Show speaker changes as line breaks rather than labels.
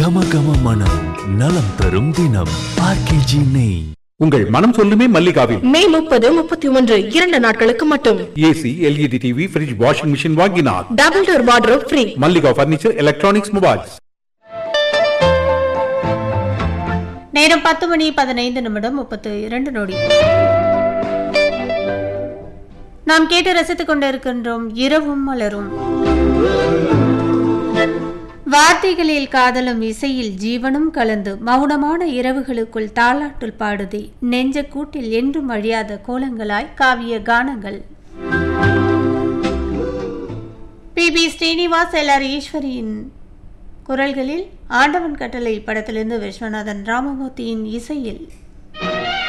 கம கம மனம் நலம் தரும் தினம் ஆர்கேஜி நெய்
உங்கள் மனம் சொல்லுமே மல்லிகாவில்
மே முப்பது முப்பத்தி ஒன்று இரண்டு நாட்களுக்கு மட்டும்
AC LED TV fridge washing machine வாங்கினார்
double door wardrobe free
Mallika furniture electronics mobiles
நேரம் பத்து மணி பதினைந்து நிமிடம் முப்பத்து இரண்டு நொடி நாம் கேட்டு ரசித்துக் கொண்டிருக்கின்றோம் இரவும் மலரும் வார்த்தைகளில் காதலும் இசையில் ஜீவனும் கலந்து மௌனமான இரவுகளுக்குள் தாலாட்டுல் பாடுதி நெஞ்ச கூட்டில் என்றும் அழியாத கோலங்களாய் காவிய கானங்கள் பி பி ஸ்ரீனிவாஸ் எல்ஆர் ஈஸ்வரியின் குரல்களில் ஆண்டவன் கட்டளை படத்திலிருந்து விஸ்வநாதன் ராமமூர்த்தியின் இசையில்